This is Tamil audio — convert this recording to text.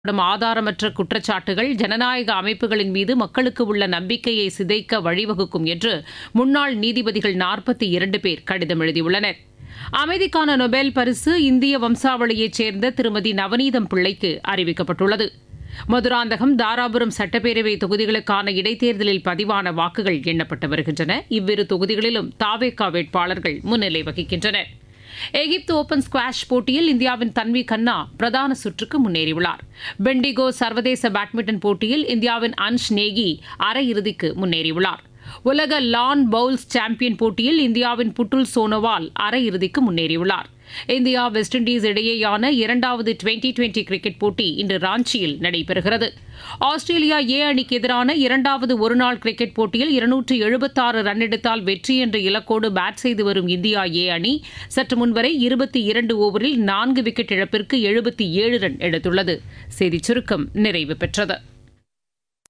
படும் ஆதாரமற்ற குற்றச்சாட்டுகள் ஜனநாயக அமைப்புகளின் மீது மக்களுக்கு உள்ள நம்பிக்கையை சிதைக்க வழிவகுக்கும் என்று முன்னாள் நீதிபதிகள் நாற்பத்தி இரண்டு பேர் கடிதம் எழுதியுள்ளனர் அமைதிக்கான நொபேல் பரிசு இந்திய வம்சாவளியைச் சேர்ந்த திருமதி நவநீதம் பிள்ளைக்கு அறிவிக்கப்பட்டுள்ளது மதுராந்தகம் தாராபுரம் சட்டப்பேரவை தொகுதிகளுக்கான இடைத்தேர்தலில் பதிவான வாக்குகள் எண்ணப்பட்டு வருகின்றன இவ்விரு தொகுதிகளிலும் தாவேகா வேட்பாளர்கள் முன்னிலை வகிக்கின்றனர் எகிப்து ஓபன் ஸ்குவாஷ் போட்டியில் இந்தியாவின் தன்வி கண்ணா பிரதான சுற்றுக்கு முன்னேறியுள்ளார் பெண்டிகோ சர்வதேச பேட்மிண்டன் போட்டியில் இந்தியாவின் அன்ஷ் நேகி அரையிறுதிக்கு முன்னேறியுள்ளார் உலக லான் பவுல்ஸ் சாம்பியன் போட்டியில் இந்தியாவின் புட்டுல் சோனோவால் அரையிறுதிக்கு முன்னேறியுள்ளார் இந்தியா வெஸ்ட் இண்டீஸ் இடையேயான இரண்டாவது டுவெண்டி டுவெண்டி கிரிக்கெட் போட்டி இன்று ராஞ்சியில் நடைபெறுகிறது ஆஸ்திரேலியா ஏ அணிக்கு எதிரான இரண்டாவது ஒருநாள் கிரிக்கெட் போட்டியில் இருநூற்று எழுபத்தாறு ரன் எடுத்தால் வெற்றி என்ற இலக்கோடு பேட் செய்து வரும் இந்தியா ஏ அணி சற்று முன்வரை இருபத்தி இரண்டு ஓவரில் நான்கு விக்கெட் இழப்பிற்கு எழுபத்தி ஏழு ரன் எடுத்துள்ளது செய்திச் சுருக்கம் நிறைவு பெற்றது